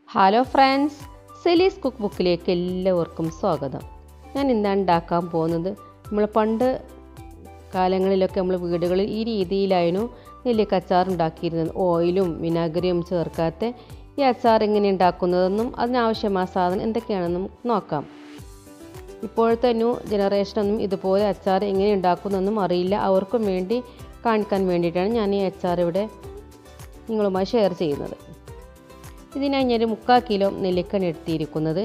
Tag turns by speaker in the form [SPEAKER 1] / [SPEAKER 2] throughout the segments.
[SPEAKER 1] hello friends സെലീസ് cook ബുക്കിലേക്ക് എല്ലാവർക്കും സ്വാഗതം ഞാൻ ഇന്നാണ് ഉണ്ടാക്കാൻ പോകുന്നത് നമ്മൾ പണ്ട് കാലങ്ങളിലൊക്കെ നമ്മൾ വീടുകളിൽ ഈ രീതിയിലായിരുന്നു നെല്ലിക്ക അച്ചാർ ഉണ്ടാക്കിയിരുന്നത് ഓയിലും വിനാഗിരിയും ചേർക്കാത്ത ഈ അച്ചാർ എങ്ങനെ ഉണ്ടാക്കുന്നതെന്നും അതിനാവശ്യമായ സാധനം എന്തൊക്കെയാണെന്നും നോക്കാം ഇപ്പോഴത്തെ ന്യൂ ജനറേഷനൊന്നും ഇതുപോലെ അച്ചാർ എങ്ങനെ ഉണ്ടാക്കുന്നതെന്നും അറിയില്ല അവർക്കും വേണ്ടി കാണിക്കാൻ വേണ്ടിയിട്ടാണ് ഞാൻ ഈ അച്ചാർ ഇവിടെ നിങ്ങളുമായി ഷെയർ ചെയ്യുന്നത് ഇതിനായി ഞാൻ മുക്കാൽ കിലോ നെല്ലിക്കണ് എടുത്തിരിക്കുന്നത്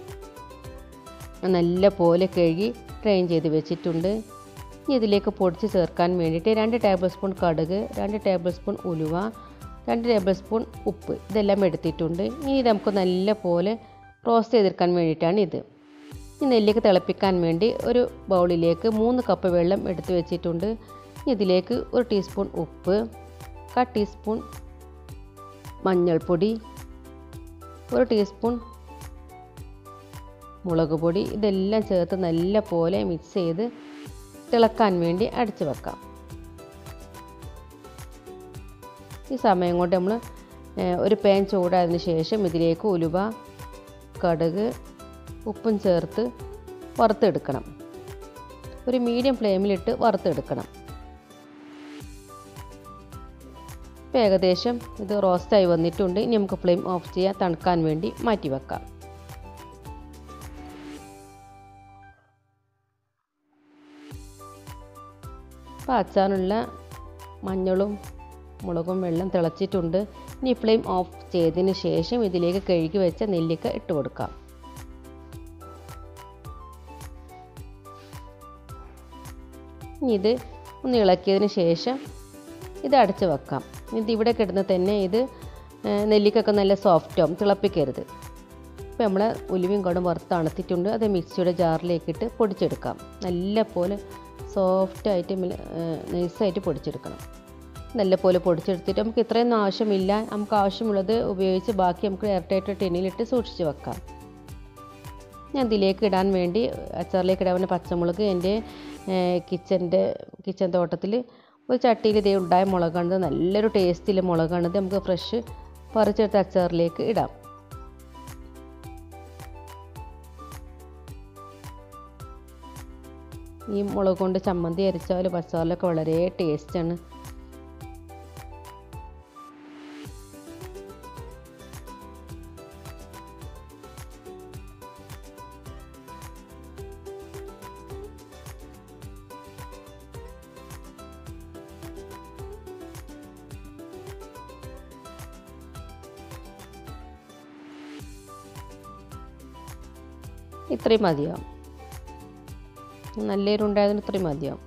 [SPEAKER 1] നല്ല പോലെ കഴുകി ഡ്രെയിൻ ചെയ്ത് വെച്ചിട്ടുണ്ട് ഇനി ഇതിലേക്ക് പൊടിച്ച് ചേർക്കാൻ വേണ്ടിയിട്ട് രണ്ട് ടേബിൾ സ്പൂൺ കടുക് രണ്ട് ടേബിൾ സ്പൂൺ ഉലുവ രണ്ട് ടേബിൾ സ്പൂൺ ഉപ്പ് ഇതെല്ലാം എടുത്തിട്ടുണ്ട് ഇനി നമുക്ക് നല്ല പോലെ റോസ്റ്റ് ചെയ്തെടുക്കാൻ വേണ്ടിയിട്ടാണ് ഇത് ഈ നെല്ലിക്ക തിളപ്പിക്കാൻ വേണ്ടി ഒരു ബൗളിലേക്ക് മൂന്ന് കപ്പ് വെള്ളം എടുത്ത് വെച്ചിട്ടുണ്ട് ഇതിലേക്ക് ഒരു ടീസ്പൂൺ ഉപ്പ് കാ ടീസ്പൂൺ മഞ്ഞൾപ്പൊടി ഒരു ടീസ്പൂൺ മുളക് പൊടി ഇതെല്ലാം ചേർത്ത് നല്ല പോലെ മിക്സ് ചെയ്ത് തിളക്കാൻ വേണ്ടി അടച്ചു വെക്കാം ഈ സമയം കൊണ്ട് നമ്മൾ ഒരു പാൻ ചൂടായതിന് ശേഷം ഇതിലേക്ക് ഉലുവ കടുക് ഉപ്പും ചേർത്ത് വറുത്തെടുക്കണം ഒരു മീഡിയം ഫ്ലെയിമിലിട്ട് വറുത്തെടുക്കണം ഇപ്പോൾ ഏകദേശം ഇത് റോസ്റ്റായി വന്നിട്ടുണ്ട് ഇനി നമുക്ക് ഫ്ലെയിം ഓഫ് ചെയ്യാൻ തണുക്കാൻ വേണ്ടി മാറ്റി വെക്കാം അപ്പോൾ അച്ചാറിനുള്ള മഞ്ഞളും മുളകും വെള്ളം തിളച്ചിട്ടുണ്ട് ഇനി ഫ്ലെയിം ഓഫ് ചെയ്തതിന് ശേഷം ഇതിലേക്ക് കഴുകി വെച്ച നെല്ലിക്ക ഇട്ട് കൊടുക്കാം ഇനി ഇത് ഒന്ന് ഇളക്കിയതിന് ശേഷം ഇത് അടച്ച് വെക്കാം ഇത് ഇവിടെ കിടന്ന് തന്നെ ഇത് നെല്ലിക്കൊക്കെ നല്ല സോഫ്റ്റാവും തിളപ്പിക്കരുത് ഇപ്പോൾ നമ്മൾ ഉലുവയും കടും വറുത്ത് തണുത്തിട്ടുണ്ട് അത് മിക്സിയുടെ ജാറിലേക്കിട്ട് പൊടിച്ചെടുക്കാം നല്ല പോലെ സോഫ്റ്റായിട്ട് നൈസായിട്ട് പൊടിച്ചെടുക്കണം നല്ല പോലെ പൊടിച്ചെടുത്തിട്ട് നമുക്ക് ഇത്രയൊന്നും ആവശ്യമില്ല നമുക്ക് ആവശ്യമുള്ളത് ഉപയോഗിച്ച് ബാക്കി നമുക്ക് എയർടൈറ്റ് ടിന്നിലിട്ട് സൂക്ഷിച്ച് വെക്കാം ഞാൻ ഇതിലേക്ക് ഇടാൻ വേണ്ടി അച്ചാറിലേക്ക് ഇടാൻ വേണ്ടി പച്ചമുളക് എൻ്റെ കിച്ചൻ്റെ കിച്ചൻ തോട്ടത്തിൽ ഒരു ചട്ടിയിൽ ഇതേ ഉണ്ടായ മുളകാണിത് നല്ലൊരു ടേസ്റ്റിലെ മുളകാണിത് നമുക്ക് ഫ്രഷ് പറിച്ചെടുത്ത അച്ചാറിലേക്ക് ഇടാം ഈ മുളക് കൊണ്ട് ചമ്മന്തി അരച്ചാൽ പച്ചാറിലൊക്കെ വളരെ ടേസ്റ്റാണ് ഇത്രയും മതിയാവും നല്ല എരുണ്ടായതിന് ഇത്രയും മതിയാവും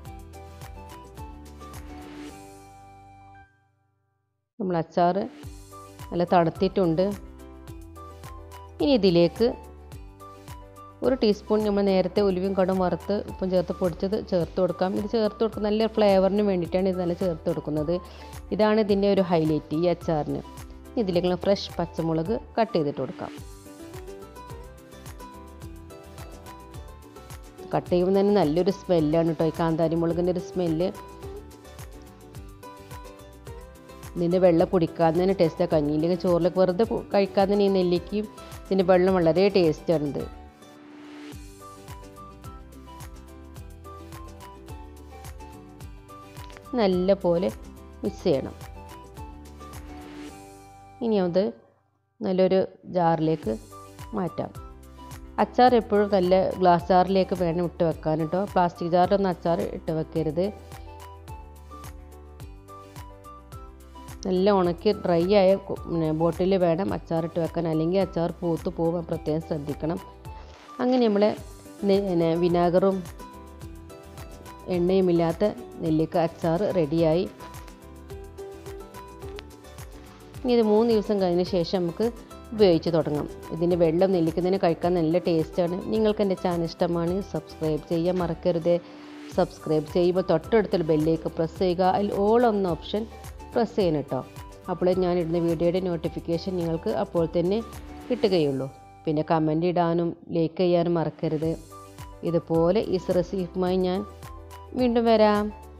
[SPEAKER 1] നമ്മൾ അച്ചാർ നല്ല തണുത്തിട്ടുണ്ട് ഇനി ഇതിലേക്ക് ഒരു ടീസ്പൂൺ നമ്മൾ നേരത്തെ ഉലുവയും കടും വറുത്ത് ഉപ്പും ചേർത്ത് പൊടിച്ചത് ചേർത്ത് കൊടുക്കാം ഇത് ചേർത്ത് കൊടുക്കുന്ന നല്ല ഫ്ലേവറിന് വേണ്ടിയിട്ടാണ് ഇത് നല്ല ചേർത്ത് കൊടുക്കുന്നത് ഇതാണ് ഇതിൻ്റെ ഒരു ഹൈലൈറ്റ് ഈ അച്ചാറിന് ഇതിലേക്ക് ഫ്രഷ് പച്ചമുളക് കട്ട് ചെയ്തിട്ട് കൊടുക്കാം കട്ട് ചെയ്യുമ്പോൾ തന്നെ നല്ലൊരു സ്മെല്ലാണ് കേട്ടോ ഈ കാന്താരി മുളകിൻ്റെ ഒരു സ്മെല്ല് ഇതിൻ്റെ വെള്ളം കുടിക്കാതെ തന്നെ ടേസ്റ്റാണ് കഞ്ഞിയിലേക്ക് ചോറിലേക്ക് വെറുതെ കഴിക്കാൻ തന്നെ ഈ നെല്ലിക്കയും ഇതിൻ്റെ വെള്ളം വളരെ ടേസ്റ്റാണിത് നല്ല പോലെ മിക്സ് ചെയ്യണം ഇനി അത് നല്ലൊരു ജാറിലേക്ക് മാറ്റാം അച്ചാർ എപ്പോഴും നല്ല ഗ്ലാസ് ജാറിലേക്ക് വേണം ഇട്ട് വെക്കാൻ കേട്ടോ പ്ലാസ്റ്റിക് ജാറിലൊന്നും അച്ചാർ ഇട്ട് വെക്കരുത് നല്ല ഉണക്കി ഡ്രൈ ആയ ബോട്ടിൽ വേണം അച്ചാർ ഇട്ട് വെക്കാൻ അല്ലെങ്കിൽ അച്ചാർ പൂത്ത് പോകുമ്പോൾ പ്രത്യേകം ശ്രദ്ധിക്കണം അങ്ങനെ നമ്മൾ വിനാഗറും എണ്ണയുമില്ലാത്ത നെല്ലിക്ക അച്ചാർ റെഡിയായി ഇനി ഇത് മൂന്ന് ദിവസം കഴിഞ്ഞ ശേഷം നമുക്ക് ഉപയോഗിച്ച് തുടങ്ങാം ഇതിൻ്റെ വെള്ളം നെല്ലിക്കുന്നതിന് കഴിക്കാൻ നല്ല ടേസ്റ്റാണ് നിങ്ങൾക്ക് എൻ്റെ ചാനൽ ഇഷ്ടമാണ് സബ്സ്ക്രൈബ് ചെയ്യാൻ മറക്കരുത് സബ്സ്ക്രൈബ് ചെയ്യുമ്പോൾ തൊട്ടടുത്തുള്ള ബെല്ലേക്ക് പ്രസ് ചെയ്യുക അതിൽ ഓൾ എന്ന ഓപ്ഷൻ പ്രസ് ചെയ്യണം കേട്ടോ അപ്പോൾ ഞാൻ ഇടുന്ന വീഡിയോയുടെ നോട്ടിഫിക്കേഷൻ നിങ്ങൾക്ക് അപ്പോൾ തന്നെ കിട്ടുകയുള്ളൂ പിന്നെ കമൻ്റ് ഇടാനും ലൈക്ക് ചെയ്യാനും മറക്കരുത് ഇതുപോലെ ഈ റെസിപ്പിയുമായി ഞാൻ വീണ്ടും വരാം